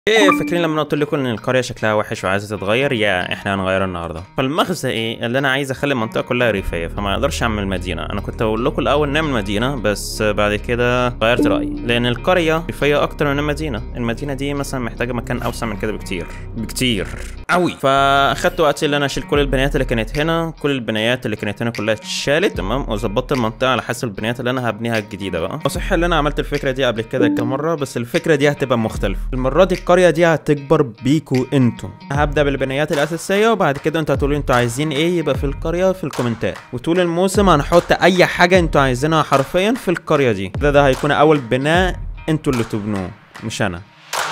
ايه فاكرين لما أنا قلت لكم ان القريه شكلها وحش وعايزه تتغير يا احنا هنغيرها النهارده فالمغزى ايه اللي انا عايز اخلي المنطقه كلها ريفيه فما اقدرش اعمل مدينه انا كنت اقول لكم الاول نعمل مدينه بس بعد كده غيرت رايي لان القريه ريفيه اكتر من المدينه المدينه دي مثلا محتاجه مكان اوسع من كده بكتير بكتير قوي فاخدت وقتي اللي انا اشيل كل البنايات اللي كانت هنا كل البنايات اللي كانت هنا كلها اتشالت تمام وظبطت المنطقه على حسب البنايات اللي انا هبنيها الجديده بقى وصح اللي انا عملت الفكره دي قبل كده كام مره بس الفكره دي هتبقى مختلفه المره دي القريه دي هتكبر بيكو انتوا هبدا بالبنايات الاساسيه وبعد كده انتوا هتقولوا انتوا عايزين ايه يبقى في القريه في الكومنتات وطول الموسم هنحط اي حاجه انتوا عايزينها حرفيا في القريه دي ده ده هيكون اول بناء انتوا اللي تبنوه مش انا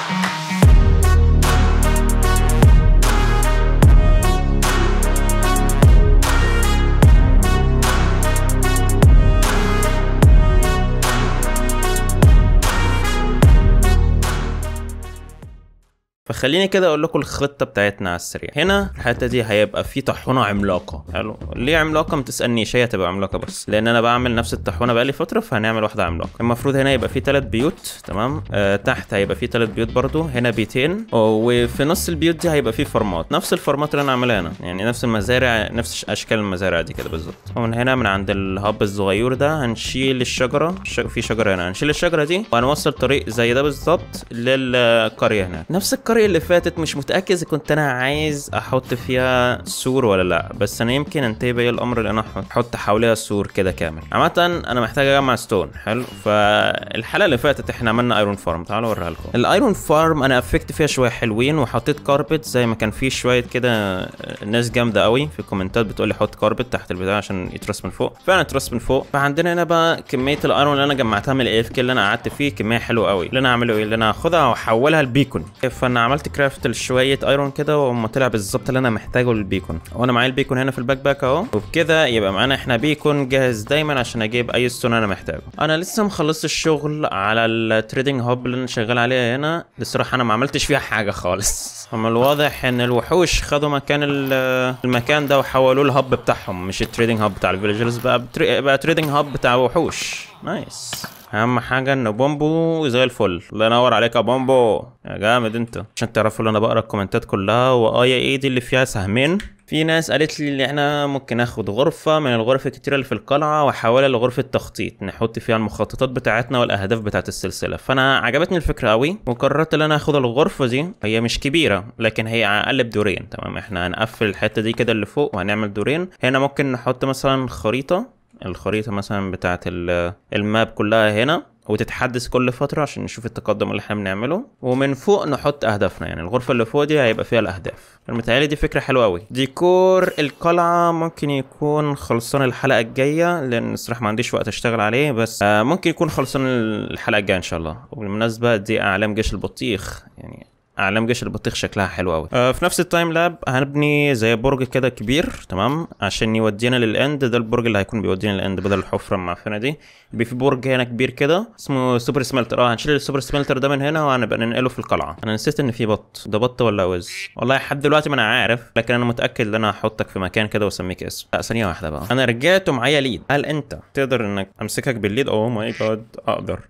فخليني كده اقول لكم الخطه بتاعتنا على السريع هنا الحته دي هيبقى في طاحونه عملاقه حلو ليه عملاقه ما تسالنيش هي هتبقى عملاقه بس لان انا بعمل نفس الطاحونه بقالي فتره فهنعمل واحده عملاقه المفروض هنا يبقى في ثلاث بيوت تمام آه تحت هيبقى في ثلاث بيوت برضو هنا بيتين وفي نص البيوت دي هيبقى في فارمات نفس الفارمات اللي انا عاملها هنا يعني نفس المزارع نفس اشكال المزارع دي كده بالظبط ومن هنا من عند الهب الصغير ده هنشيل الشجره الشج... في شجره هنا هنشيل الشجره دي وهنوصل طريق زي ده بالظبط للقريه هناك نفس القريه اللي فاتت مش متاكد اذا كنت انا عايز احط فيها سور ولا لا بس انا يمكن انتهي بيا الامر اللي انا احط حواليها سور كده كامل عامه انا محتاج اجمع ستون حلو فالحلقه اللي فاتت احنا عملنا ايرون فارم تعالوا اوريها لكم الايرون فارم انا افكت فيها شويه حلوين وحطيت كاربت زي ما كان في شويه كده ناس جامده قوي في الكومنتات بتقول لي حط كاربت تحت البتاع عشان يترس من فوق فعلا اترس من فوق فعندنا هنا بقى كميه الايرون اللي انا جمعتها من الاف كي اللي انا قعدت فيه كميه حلوه قوي اللي انا اعمله ايه اللي انا هاخدها واحولها لبيكون فانا عملت كرافت لشويه ايرون كده وما طلع بالظبط اللي انا محتاجه للبيكون وانا معايا البيكون هنا في الباك باك اهو وبكده يبقى معانا احنا بيكون جاهز دايما عشان اجيب اي ستون انا محتاجه انا لسه مخلص الشغل على التريدنج هوب اللي انا شغال عليها هنا الصراحه انا ما عملتش فيها حاجه خالص هم الواضح ان الوحوش خدوا مكان المكان ده وحولوه الهب بتاعهم مش التريدنج هوب بتاع الفيلجرز بقى بتري... بقى تريدنج هوب بتاع وحوش نايس اهم حاجه ان بومبو زي الفل الله ينور عليك يا بومبو يا جامد انت عشان تعرفوا ان انا بقرا الكومنتات كلها وايه ايه دي اللي فيها سهمين في ناس قالت لي ان احنا ممكن ناخد غرفة من الغرف الكتيرة اللي في القلعة واحولها لغرفة تخطيط نحط فيها المخططات بتاعتنا والاهداف بتاعت السلسلة فانا عجبتني الفكرة قوي وقررت ان انا اخد الغرفة دي هي مش كبيرة لكن هي اقل بدورين تمام احنا هنقفل الحتة دي كده اللي فوق وهنعمل دورين هنا ممكن نحط مثلا خريطة الخريطة مثلا بتاعت الماب كلها هنا وتتحدث كل فترة عشان نشوف التقدم اللي احنا بنعمله ومن فوق نحط اهدافنا يعني الغرفة اللي فوق دي هيبقى فيها الاهداف المتهيألي دي فكرة حلوة قوي ديكور القلعة ممكن يكون خلصان الحلقة الجاية لان الصراحة ما عنديش وقت اشتغل عليه بس آه ممكن يكون خلصان الحلقة الجاية ان شاء الله وبالمناسبة دي اعلام جيش البطيخ يعني اعلام جيش البطيخ شكلها حلو قوي آه في نفس التايم لاب هنبني زي برج كده كبير تمام عشان يودينا للاند ده البرج اللي هيكون بيودينا للاند بدل الحفره المعفنه دي بيبقى في برج هنا كبير كده اسمه سوبر سملتر اه هنشيل السوبر سملتر ده من هنا وهنبقى ننقله في القلعه انا نسيت ان في بط ده بط ولا وز والله لحد دلوقتي ما انا عارف لكن انا متاكد ان انا هحطك في مكان كده واسميك اسم لا ثانيه واحده بقى انا رجعت ومعايا ليد هل انت تقدر انك امسكك بالليد اوه ماي جاد اقدر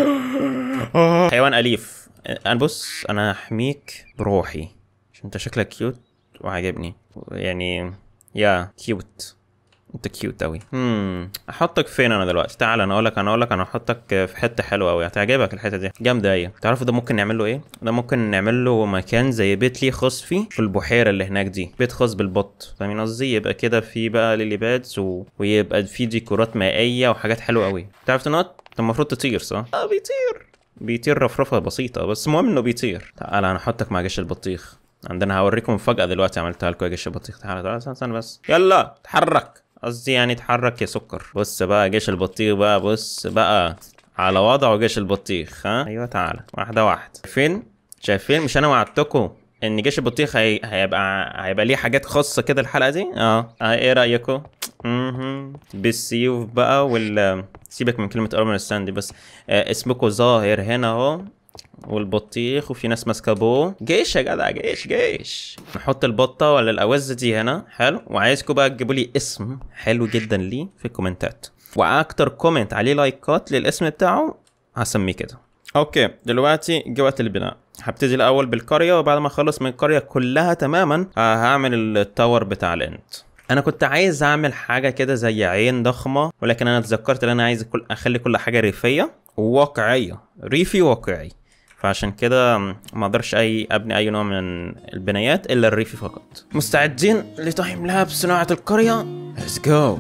حيوان اليف انا بص انا هحميك بروحي عشان انت شكلك كيوت وعجبني يعني يا كيوت انت كيوت قوي امم احطك فين انا دلوقتي تعال انا اقول لك انا اقول لك انا هحطك في حته حلوه قوي هتعجبك الحته دي جامده هي تعرفوا ده ممكن نعمل له ايه ده ممكن نعمل له مكان زي بيت ليه خاص فيه في البحيره اللي هناك دي بيت خاص بالبط فاهمين قصدي يبقى كده في بقى ليلي بادز و... ويبقى في ديكورات مائيه وحاجات حلوه قوي تعرف تنط المفروض تطير صح اه بيطير بيطير رفرفه بسيطه بس المهم انه بيطير تعال انا هحطك مع جيش البطيخ عندنا هوريكم مفاجاه دلوقتي عملتها لكم يا جيش البطيخ تعال تعال استنى بس يلا اتحرك قصدي يعني اتحرك يا سكر بص بقى جيش البطيخ بقى بص بقى على وضعه جيش البطيخ ها ايوه تعالى واحده واحده فين شايفين مش انا وعدتكم ان جيش البطيخ هي... هيبقى هيبقى ليه حاجات خاصه كده الحلقه دي اه, آه ايه رايكم اها بالسيوف بقى وال سيبك من كلمه ارمر ستاند بس آه اسمكم ظاهر هنا اهو والبطيخ وفي ناس ماسكه بو جيش يا جدع جيش جيش نحط البطه ولا الاوزه دي هنا حلو وعايزكم بقى تجيبوا لي اسم حلو جدا ليه في الكومنتات واكتر كومنت عليه لايكات للاسم بتاعه هسميه كده اوكي دلوقتي جه وقت البناء هبتدي الاول بالقريه وبعد ما اخلص من القريه كلها تماما آه، هعمل التاور بتاع الانت انا كنت عايز اعمل حاجه كده زي عين ضخمه ولكن انا اتذكرت ان انا عايز كل اخلي كل حاجه ريفيه وواقعيه ريفي واقعي فعشان كده ما اقدرش اي ابني اي نوع من البنايات الا الريفي فقط مستعدين لتايم لاب صناعه القريه Let's go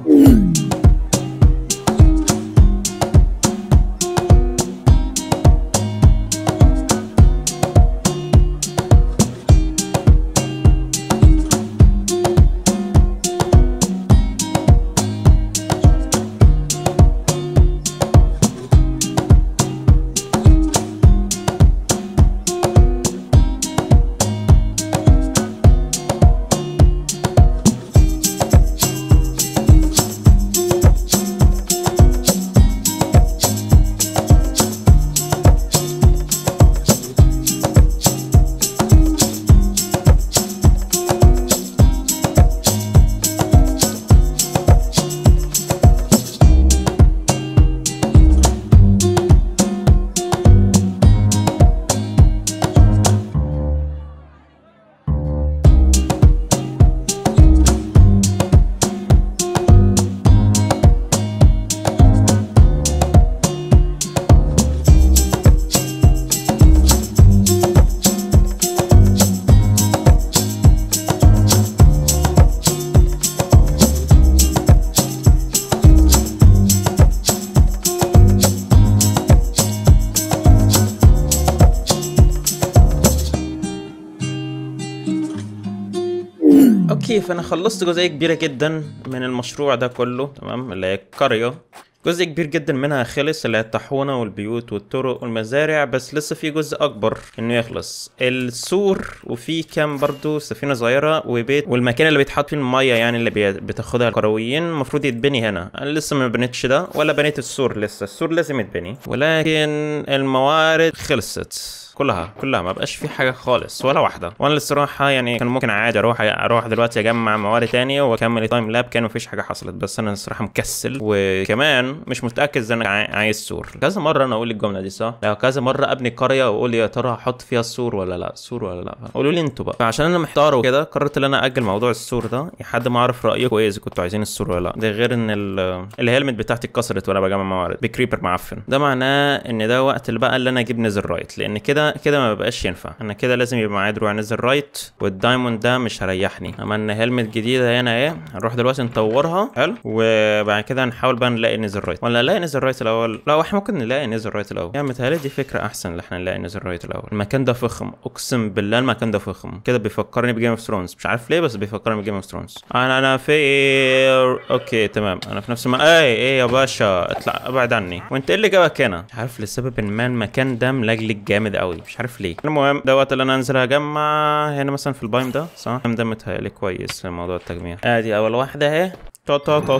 اوكي فانا خلصت جزئيه كبيره جدا من المشروع ده كله تمام اللي هي القريه جزء كبير جدا منها خلص اللي هي الطاحونه والبيوت والطرق والمزارع بس لسه في جزء اكبر انه يخلص السور وفي كام برضو سفينه صغيره وبيت والمكان اللي بيتحط فيه الميه يعني اللي بي- بتاخدها القرويين المفروض يتبني هنا انا لسه ما بنيتش ده ولا بنيت السور لسه السور لازم يتبني ولكن الموارد خلصت كلها كلها ما بقاش في حاجه خالص ولا واحده وانا الصراحه يعني كان ممكن عادي اروح اروح دلوقتي اجمع موارد تانية واكمل تايم لاب كان مفيش حاجه حصلت بس انا الصراحه مكسل وكمان مش متاكد اذا انا عاي- عايز سور كذا مره انا اقول الجمله دي صح لا كذا مره ابني قريه واقول يا ترى احط فيها السور ولا لا سور ولا لا قولوا لي انتوا بقى فعشان انا محتار وكده قررت ان انا اجل موضوع السور ده لحد ما اعرف رايكم ايه اذا كنتوا عايزين السور ولا لا ده غير ان ال- الهيلمت بتاعتي اتكسرت وانا بجمع موارد بكريبر معفن ده معناه ان ده وقت اللي بقى اللي انا اجيب نزل رايت لان كده كده ما بقاش ينفع انا كده لازم يبقى معايا دروع نزل رايت والدايموند ده مش هريحني عملنا هيلمت جديده هنا ايه هنروح دلوقتي نطورها حلو وبعد كده نحاول بقى نلاقي نزل رايت ولا نلاقي نزل رايت الاول لا احنا ممكن نلاقي نزل رايت الاول يعني متهيألي دي فكره احسن ان احنا نلاقي نزل رايت الاول المكان ده فخم اقسم بالله المكان ده فخم كده بيفكرني بجيم اوف ثرونز مش عارف ليه بس بيفكرني بجيم اوف ثرونز انا انا في اوكي تمام انا في نفس ما اي ايه يا باشا اطلع ابعد عني وانت ايه اللي جابك هنا مش عارف لسبب ما المكان ده ملجلج جامد قوي مش عارف ليه المهم ده وقت اللي انا انزل اجمع هنا مثلا في البايم ده صح البايم ده متهيألي كويس في موضوع التجميع ادي اول واحده اهي تا تا تا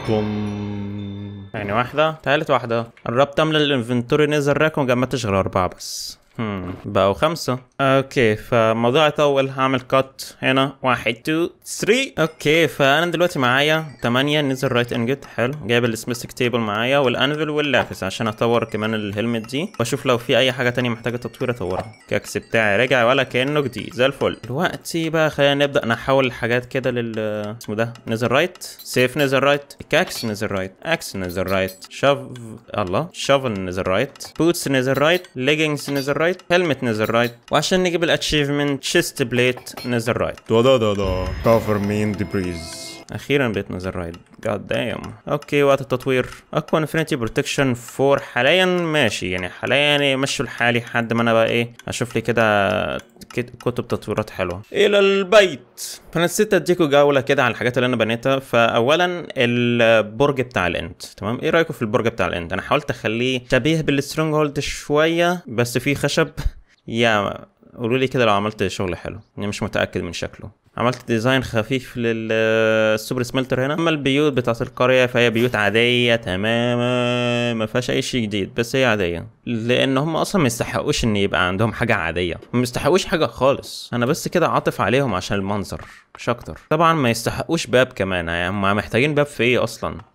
توم يعني واحدة تالت واحدة قربت املى الانفنتوري نزل راك وما جمعتش غير اربعة بس هم بقوا خمسة اوكي فالموضوع يطول هعمل كات هنا واحد تو ثري اوكي فانا دلوقتي معايا تمانية نزل رايت انجت حلو جايب السميثك تيبل معايا والانفل واللافس عشان اطور كمان الهلمت دي واشوف لو في اي حاجة تانية محتاجة تطوير اطورها الكاكس بتاعي رجع ولا كأنه جديد زي الفل دلوقتي بقى خلينا نبدأ نحول الحاجات كده لل اسمه ده نزل رايت سيف نزل رايت كاكس نزل رايت اكس نزل رايت شاف الله شافل نزل رايت بوتس نزل رايت ليجنجز نزل رايت هيلمت نزل رايت وعشان نجيب الاتشيفمنت تشيست بليت نزل رايت Da da da da. Cover me in debris. اخيرا بقيت نزل رايت جاد دايم اوكي وقت التطوير اقوى انفينيتي بروتكشن 4 حاليا ماشي يعني حاليا يمشوا الحالي لحد ما انا بقى ايه اشوف لي كده كت- كتب تطويرات حلوه الى البيت فانا نسيت اديكوا جوله كده على الحاجات اللي انا بنيتها فاولا البرج بتاع الانت تمام ايه رايكم في البرج بتاع الانت انا حاولت اخليه شبيه بالسترونج هولد شويه بس فيه خشب يا قولوا لي كده لو عملت شغل حلو انا مش متاكد من شكله عملت ديزاين خفيف للسوبر سملتر هنا اما البيوت بتاعت القريه فهي بيوت عاديه تماما ما فيهاش اي شيء جديد بس هي عاديه لان هم اصلا ما يستحقوش ان يبقى عندهم حاجه عاديه ما يستحقوش حاجه خالص انا بس كده عاطف عليهم عشان المنظر مش اكتر طبعا ما يستحقوش باب كمان يعني هم محتاجين باب في ايه اصلا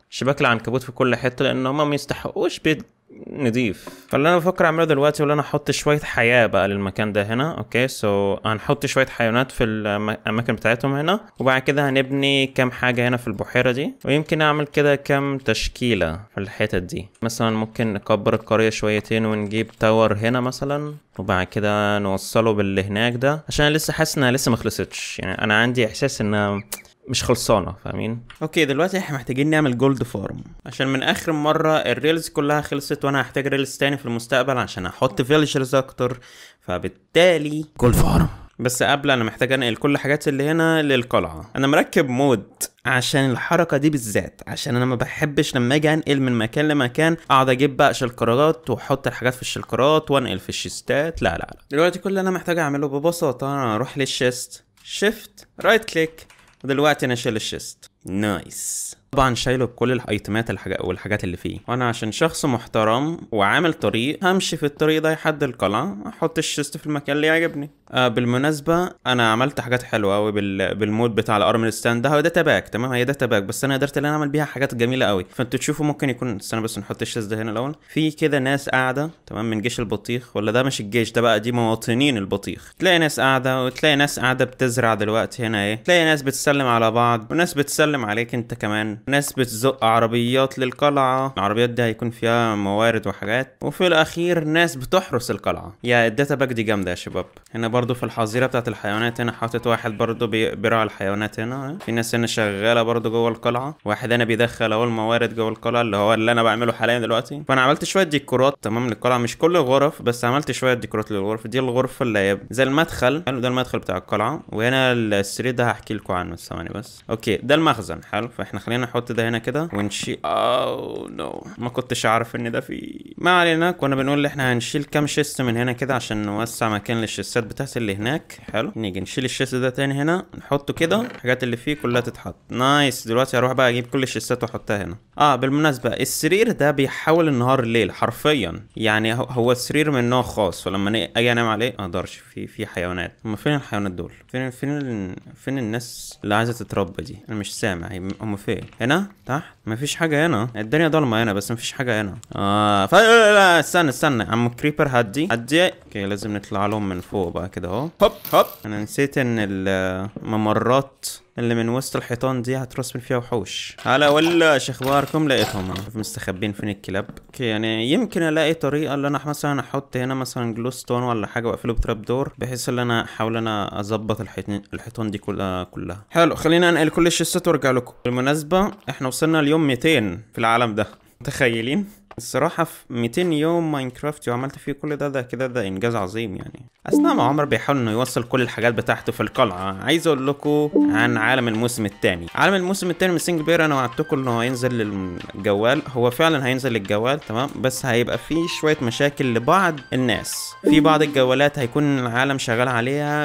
شباك العنكبوت في كل حته لان هم ما يستحقوش بيت نضيف فاللي انا بفكر اعمله دلوقتي ولا انا احط شويه حياه بقى للمكان ده هنا اوكي سو so, هنحط شويه حيوانات في الاماكن بتاعتهم هنا وبعد كده هنبني كام حاجه هنا في البحيره دي ويمكن اعمل كده كام تشكيله في الحتت دي مثلا ممكن نكبر القريه شويتين ونجيب تاور هنا مثلا وبعد كده نوصله باللي هناك ده عشان أنا لسه حاسس انها لسه ما خلصتش يعني انا عندي احساس انها مش خلصانه فاهمين اوكي دلوقتي احنا محتاجين نعمل جولد فارم عشان من اخر مره الريلز كلها خلصت وانا هحتاج ريلز تاني في المستقبل عشان احط فيلجرز اكتر فبالتالي جولد فارم بس قبل انا محتاج انقل كل الحاجات اللي هنا للقلعه انا مركب مود عشان الحركه دي بالذات عشان انا ما بحبش لما اجي انقل من مكان لمكان اقعد اجيب بقى شلكرات واحط الحاجات في الشلكرات وانقل في الشيستات لا لا لا دلوقتي كل اللي انا محتاج اعمله ببساطه انا اروح للشيست شيفت رايت كليك ودلوقتي انا شايل الشيست نايس طبعا شايله بكل الايتمات الحاجات والحاجات اللي فيه وانا عشان شخص محترم وعامل طريق همشي في الطريق ده لحد القلعه احط الشيست في المكان اللي يعجبني آه بالمناسبه انا عملت حاجات حلوه قوي بال... بالمود بتاع الارمل ستاند ده هو ده تباك تمام هي ده تباك بس انا قدرت ان انا اعمل بيها حاجات جميله قوي فانتوا تشوفوا ممكن يكون استنى بس نحط الشيست ده هنا الاول في كده ناس قاعده تمام من جيش البطيخ ولا ده مش الجيش ده بقى دي مواطنين البطيخ تلاقي ناس قاعده وتلاقي ناس قاعده بتزرع دلوقتي هنا ايه تلاقي ناس بتسلم على بعض وناس بتسلم عليك انت كمان ناس بتزق عربيات للقلعه العربيات دي هيكون فيها موارد وحاجات وفي الاخير ناس بتحرس القلعه يا الداتا باك دي جامده يا شباب هنا برضو في الحظيره بتاعت الحيوانات هنا حاطط واحد برضو بي- بيراعي الحيوانات هنا في ناس هنا شغاله برضو جوه القلعه واحد هنا بيدخل اهو الموارد جوه القلعه اللي هو اللي انا بعمله حاليا دلوقتي فانا عملت شويه ديكورات تمام للقلعه مش كل الغرف بس عملت شويه ديكورات للغرف دي الغرفه اللي هي زي المدخل حلو ده المدخل بتاع القلعه وهنا السرير ده هحكي لكم عنه ثواني بس اوكي ده المخزن حلو فاحنا خلينا نحط ده هنا كده ونشيل اوه نو ما كنتش اعرف ان ده فيه ما علينا كنا بنقول ان احنا هنشيل كام شيست من هنا كده عشان نوسع مكان للشيستات بتاعت اللي هناك حلو نيجي نشيل الشيست ده تاني هنا نحطه كده الحاجات اللي فيه كلها تتحط نايس دلوقتي هروح بقى اجيب كل الشيستات واحطها هنا اه بالمناسبه السرير ده بيحول النهار الليل حرفيا يعني هو- هو السرير من نوع خاص فلما ن- اجي انام عليه ما اقدرش في في حيوانات هم فين الحيوانات دول فين فين ال... فين الناس اللي عايزه تتربى دي انا مش سامع هي- هم فين هنا تحت مفيش حاجه هنا الدنيا ضلمه هنا بس مفيش حاجه هنا اه ف... لا, لا, لا استنى استنى عم كريبر هدي هدي اوكي لازم نطلع لهم من فوق بقى كده اهو هوب هوب انا نسيت ان الممرات اللي من وسط الحيطان دي هترسم فيها وحوش هلا ولا شو اخباركم لقيتهم أنا. مستخبين فين الكلاب اوكي يعني يمكن الاقي طريقه اللي انا مثلا احط هنا مثلا جلو ستون ولا حاجه واقفله بتراب دور بحيث ان انا احاول انا اظبط الحيطان الحيطان دي كلها كلها حلو خلينا انقل كل الشيستات وارجع لكم بالمناسبه احنا وصلنا اليوم 200 في العالم ده متخيلين الصراحة في 200 يوم ماينكرافت وعملت فيه كل ده ده كده ده إنجاز عظيم يعني أثناء ما عمر بيحاول إنه يوصل كل الحاجات بتاعته في القلعة عايز أقول لكم عن عالم الموسم الثاني عالم الموسم الثاني من سنجل بير أنا وعدتكم إنه هينزل للجوال هو فعلا هينزل للجوال تمام بس هيبقى فيه شوية مشاكل لبعض الناس في بعض الجوالات هيكون العالم شغال عليها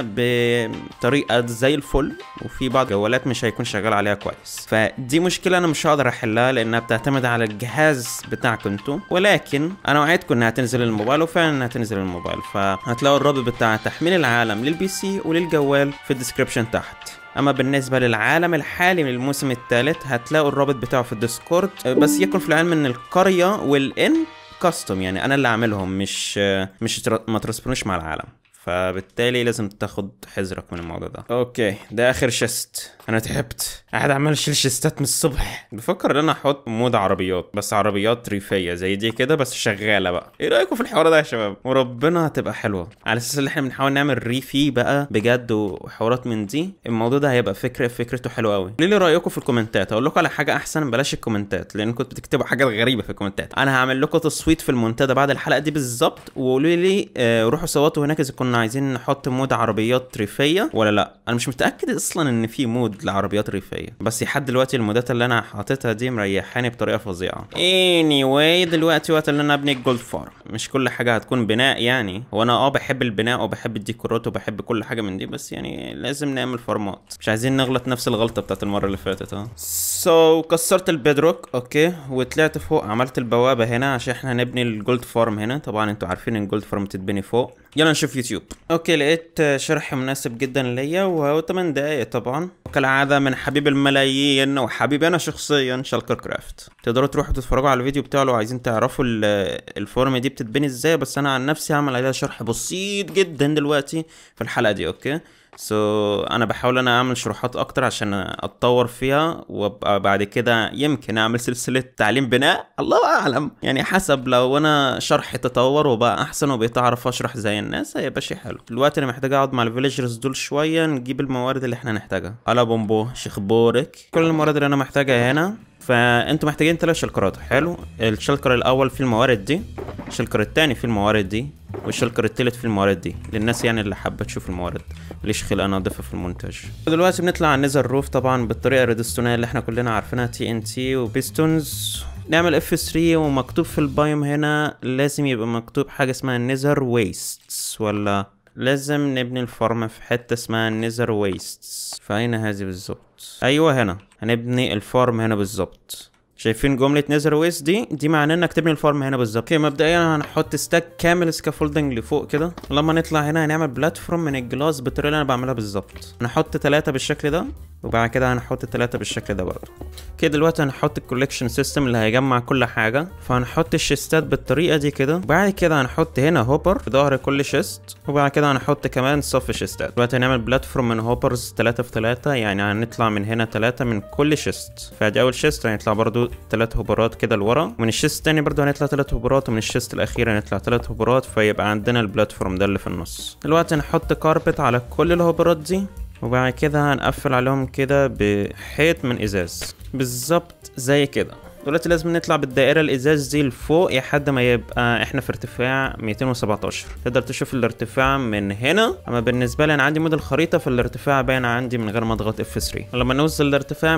بطريقة زي الفل وفي بعض الجوالات مش هيكون شغال عليها كويس فدي مشكلة أنا مش هقدر أحلها لأنها بتعتمد على الجهاز بتاعكم انتوا ولكن أنا وعدتكم إنها تنزل للموبايل وفعلا إنها تنزل للموبايل فهتلاقوا الرابط بتاع تحميل العالم للبي سي وللجوال في الديسكربشن تحت اما بالنسبه للعالم الحالي من الموسم الثالث هتلاقوا الرابط بتاعه في الديسكورد بس يكن في العلم ان القريه والان كاستم يعني انا اللي عاملهم مش مش تر- ما ترسبونوش مع العالم فبالتالي لازم تاخد حذرك من الموضوع ده اوكي ده اخر شيست انا تعبت قاعد عمال اشيل شيستات من الصبح بفكر ان انا احط مود عربيات بس عربيات ريفيه زي دي كده بس شغاله بقى ايه رايكم في الحوار ده يا شباب وربنا هتبقى حلوه على اساس ان احنا بنحاول نعمل ريفي بقى بجد وحوارات من دي الموضوع ده هيبقى فكره فكرته حلوه قوي قولوا لي رايكم في الكومنتات اقول لكم على حاجه احسن بلاش الكومنتات لان كنتوا بتكتبوا حاجات غريبه في الكومنتات انا هعمل لكم تصويت في المنتدى بعد الحلقه دي بالظبط وقولوا لي آه روحوا صوتوا هناك اذا كنا عايزين نحط مود عربيات ريفيه ولا لا انا مش متاكد اصلا ان في مود لعربيات ريفيه بس لحد دلوقتي المودات اللي انا حاططها دي مريحاني بطريقه فظيعه anyway دلوقتي وقت اللي انا ابني الجولد فارم مش كل حاجه هتكون بناء يعني وانا اه بحب البناء وبحب الديكورات وبحب كل حاجه من دي بس يعني لازم نعمل فارمات مش عايزين نغلط نفس الغلطه بتاعت المره اللي فاتت اه سو so, كسرت البيدروك اوكي وطلعت فوق عملت البوابه هنا عشان احنا هنبني الجولد فارم هنا طبعا انتوا عارفين ان الجولد فارم تتبني فوق يلا نشوف يوتيوب اوكي لقيت شرح مناسب جدا ليا وهو 8 دقايق طبعا وكالعادة من حبيب الملايين وحبيبي انا شخصيا شالكر كرافت تقدروا تروحوا تتفرجوا على الفيديو بتاعه لو عايزين تعرفوا ال- الفورم دي بتتبني ازاي بس انا عن نفسي هعمل عليها شرح بسيط جدا دلوقتي في الحلقة دي اوكي سو so, انا بحاول انا اعمل شروحات اكتر عشان اتطور فيها وابقى بعد كده يمكن اعمل سلسله تعليم بناء الله اعلم يعني حسب لو انا شرحي تطور وبقى احسن وبقيت اعرف اشرح زي الناس هيبقى شيء حلو دلوقتي انا محتاج اقعد مع الفيليجرز دول شويه نجيب الموارد اللي احنا نحتاجها على بومبو شخبورك كل الموارد اللي انا محتاجها هنا فانتوا محتاجين ثلاث شلكرات حلو الشلكر الاول فيه الموارد دي الشلكر الثاني فيه الموارد دي والشلكر التالت فيه الموارد دي للناس يعني اللي حابه تشوف الموارد ليش خلق انا اضيفها في المونتاج دلوقتي بنطلع على النيزر روف طبعا بالطريقه الريدستونيه اللي احنا كلنا عارفينها تي ان تي وبيستونز نعمل اف 3 ومكتوب في البايوم هنا لازم يبقى مكتوب حاجه اسمها نيزر ويستس ولا لازم نبني الفارم في حته اسمها نيزر ويستس فاين هذه بالظبط ايوه هنا هنبني الفارم هنا بالظبط شايفين جملة نيزر ويست دي دي معناه انك تبني الفارم هنا بالظبط اوكي مبدئيا هنحط ستاك كامل سكافولدنج لفوق كده لما نطلع هنا هنعمل بلاتفورم من الجلاس بالطريقة اللي انا بعملها بالظبط هنحط ثلاثة بالشكل ده وبعد كده هنحط ثلاثة بالشكل ده برضه كده دلوقتي هنحط الكوليكشن سيستم اللي هيجمع كل حاجة فهنحط الشيستات بالطريقة دي كده وبعد كده هنحط هنا هوبر في ظهر كل شيست وبعد كده هنحط كمان صف شيستات دلوقتي هنعمل بلاتفورم من هوبرز 3 في 3 يعني هنطلع من هنا 3 من كل شيست فادي اول شيست هنطلع برضو 3 هوبرات كده لورا ومن الشيست التاني برضو هنطلع 3 هوبرات ومن الشيست الاخير هنطلع 3 هوبرات فيبقى عندنا البلاتفورم ده اللي في النص دلوقتي هنحط كاربت على كل الهوبرات دي وبعد كده هنقفل عليهم كده بحيط من ازاز بالظبط زي كده دلوقتي لازم نطلع بالدائرة الإزاز دي لفوق لحد ما يبقى احنا في ارتفاع 217 تقدر تشوف الارتفاع من هنا اما بالنسبة لي انا عندي مود الخريطة فالارتفاع باين عندي من غير ما اضغط اف 3 لما نوصل لارتفاع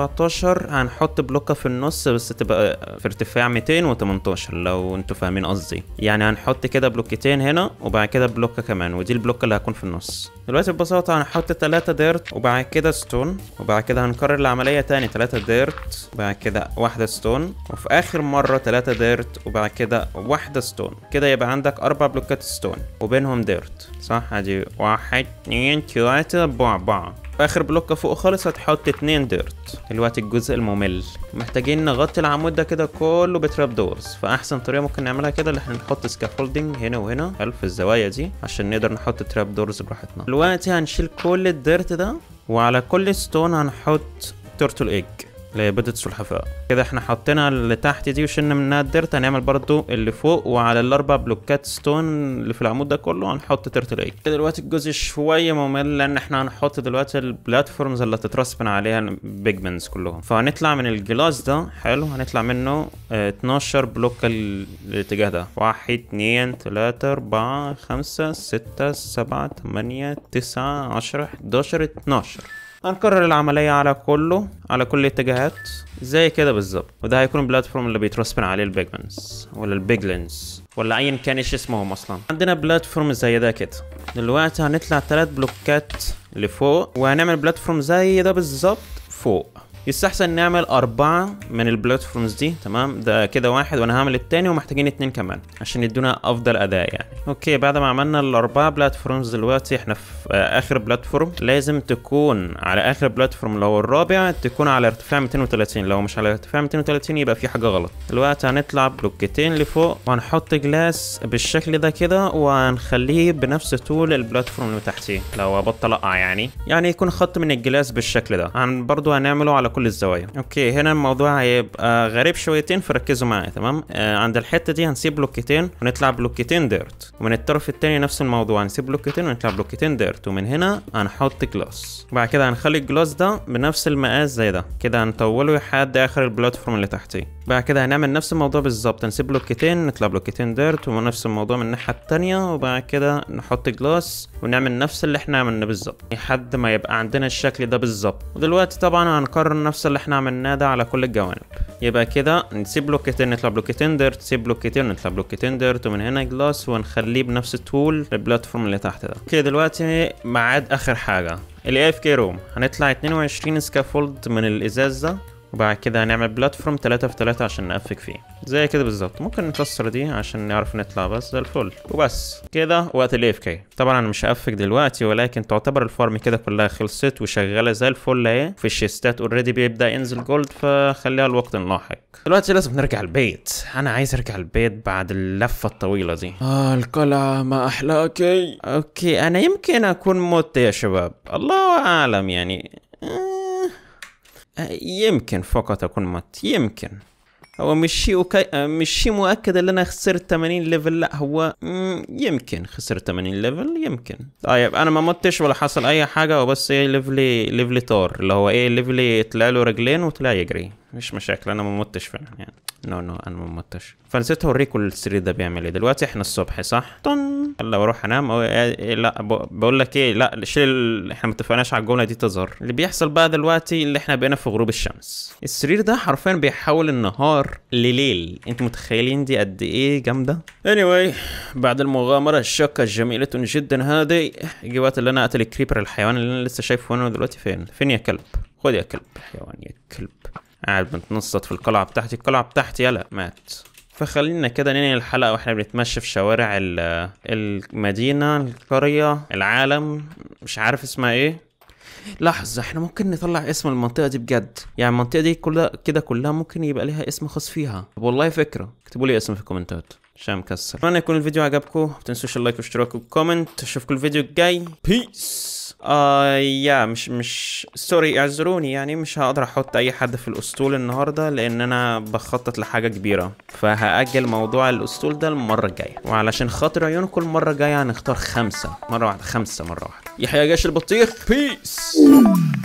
217 هنحط بلوكة في النص بس تبقى في ارتفاع 218 لو انتوا فاهمين قصدي يعني هنحط كده بلوكتين هنا وبعد كده بلوكة كمان ودي البلوكة اللي هتكون في النص دلوقتي ببساطة هنحط تلاتة ديرت وبعد كده ستون وبعد كده هنكرر العملية تاني تلاتة ديرت وبعد كده واحدة ستون وفي آخر مرة تلاتة ديرت وبعد كده واحدة ستون كده يبقى عندك أربع بلوكات ستون وبينهم ديرت صح ادي واحد اتنين تلاتة أربعة أربعة في آخر بلوكة فوق خالص هتحط اتنين ديرت دلوقتي الجزء الممل محتاجين نغطي العمود ده كده كله بتراب دورز فأحسن طريقة ممكن نعملها كده اللي احنا نحط سكافولدنج هنا وهنا حلو في الزوايا دي عشان نقدر نحط تراب دورز براحتنا دلوقتي هنشيل كل الديرت ده وعلى كل ستون هنحط تورتل ايج اللي هي بيضة السلحفاء كده احنا حطينا اللي تحت دي وشلنا منها الديرت هنعمل برضو اللي فوق وعلى الاربع بلوكات ستون اللي في العمود ده كله هنحط تيرتل ايج كده دلوقتي الجزء شويه ممل لان احنا هنحط دلوقتي البلاتفورمز اللي تترسبن عليها البيجمنتس كلهم فهنطلع من الجلاس ده حلو هنطلع منه اه 12 بلوك ال- الاتجاه ده واحد اتنين تلاتة اربعة خمسة ستة سبعة تمانية تسعة عشرة حداشر اتناشر هنكرر العملية على كله على كل الاتجاهات زي كده بالظبط وده هيكون البلاتفورم اللي بيترسبن عليه البيجمنتس ولا البيجلينز ولا ايا كان ايش اسمهم اصلا عندنا بلاتفورم زي ده كده دلوقتي هنطلع ثلاث بلوكات لفوق وهنعمل بلاتفورم زي ده بالظبط فوق يستحسن نعمل أربعة من البلاتفورمز دي تمام ده كده واحد وأنا هعمل التاني ومحتاجين اتنين كمان عشان يدونا أفضل أداء يعني أوكي بعد ما عملنا الأربعة بلاتفورمز دلوقتي احنا في آه، آخر بلاتفورم لازم تكون على آخر بلاتفورم اللي هو الرابع تكون على ارتفاع 230 لو مش على ارتفاع 230 يبقى في حاجة غلط دلوقتي هنطلع بلوكتين لفوق وهنحط جلاس بالشكل ده كده وهنخليه بنفس طول البلاتفورم اللي تحتيه لو ابطل اقع يعني يعني يكون خط من الجلاس بالشكل ده هن برضو هنعمله على كل الزوايا اوكي هنا الموضوع هيبقى غريب شويتين فركزوا معايا تمام آه عند الحته دي هنسيب بلوكتين ونطلع بلوكتين ديرت ومن الطرف التاني نفس الموضوع هنسيب بلوكتين ونطلع بلوكتين ديرت ومن هنا هنحط جلاس بعد كده هنخلي الجلاس ده بنفس المقاس زي ده كده هنطوله لحد اخر البلاتفورم اللي تحتيه بعد كده هنعمل نفس الموضوع بالظبط نسيب بلوكتين نطلع بلوكتين ديرت ونفس الموضوع من الناحيه التانيه وبعد كده نحط جلاس ونعمل نفس اللي احنا عملناه بالظبط لحد ما يبقى عندنا الشكل ده بالظبط ودلوقتي طبعا هنكرر نفس اللي احنا عملناه ده على كل الجوانب يبقى كده نسيب بلوكتين نطلع بلوكتين ديرت نسيب بلوكتين نطلع بلوكتين ديرت ومن هنا جلاس ونخليه بنفس طول البلاتفورم اللي تحت ده اوكي دلوقتي ميعاد اخر حاجه الاي اف كي روم هنطلع 22 سكافولد من الازاز ده وبعد كده هنعمل بلاتفورم 3 في 3 عشان نقفك فيه زي كده بالظبط ممكن نكسر دي عشان نعرف نطلع بس زي الفل وبس كده وقت الاف كي طبعا انا مش هقفك دلوقتي ولكن تعتبر الفارم كده كلها خلصت وشغاله زي الفل اهي في الشيستات اوريدي بيبدا ينزل جولد فخليها الوقت اللاحق دلوقتي لازم نرجع البيت انا عايز ارجع البيت بعد اللفه الطويله دي آه القلعة ما أحلاكي اوكي انا يمكن اكون مت يا شباب الله اعلم يعني آه، آه، يمكن فقط اكون مت يمكن هو مش شيء أكي... آه، مش شيء مؤكد ان انا خسرت 80 ليفل لا هو مم، يمكن خسرت 80 ليفل يمكن طيب انا ما متش ولا حصل اي حاجه هو بس ايه ليفلي ليفلي طار اللي هو ايه ليفلي طلع له رجلين وطلع يجري مش مشاكل انا ما متش فعلا يعني نو نو انا ما متش فنسيت اوريكم السرير ده بيعمل ايه دلوقتي احنا الصبح صح طن يلا بروح انام أو إيه لا ب- بقول لك ايه لا شيل ال- احنا ما اتفقناش على الجمله دي تظهر اللي بيحصل بقى دلوقتي اللي احنا بقينا في غروب الشمس السرير ده حرفيا بيحول النهار لليل انتوا متخيلين دي قد ايه جامده anyway بعد المغامره الشاقه الجميله جدا هذه يجي وقت اللي انا اقتل الكريبر الحيوان اللي انا لسه شايفه هنا دلوقتي فين فين يا كلب خد يا كلب الحيوان يا كلب قاعد بنتنصت في القلعه بتاعتي القلعه بتاعتي يلا مات فخلينا كده ننهي الحلقة واحنا بنتمشى في شوارع ال- المدينة القرية العالم مش عارف اسمها ايه لحظة احنا ممكن نطلع اسم المنطقة دي بجد يعني المنطقة دي كلها كده كلها ممكن يبقى ليها اسم خاص فيها طب والله فكرة اكتبوا لي اسم في الكومنتات عشان مكسر اتمنى يكون الفيديو عجبكم ما تنسوش اللايك والاشتراك والكومنت اشوفكم الفيديو الجاي بيس آه يا مش مش سوري اعذروني يعني مش هقدر احط اي حد في الاسطول النهارده لان انا بخطط لحاجه كبيره فهاجل موضوع الاسطول ده المره الجايه وعلشان خاطر عيونكم المره الجايه هنختار خمسه مره واحده خمسه مره واحده يحيى جيش البطيخ بيس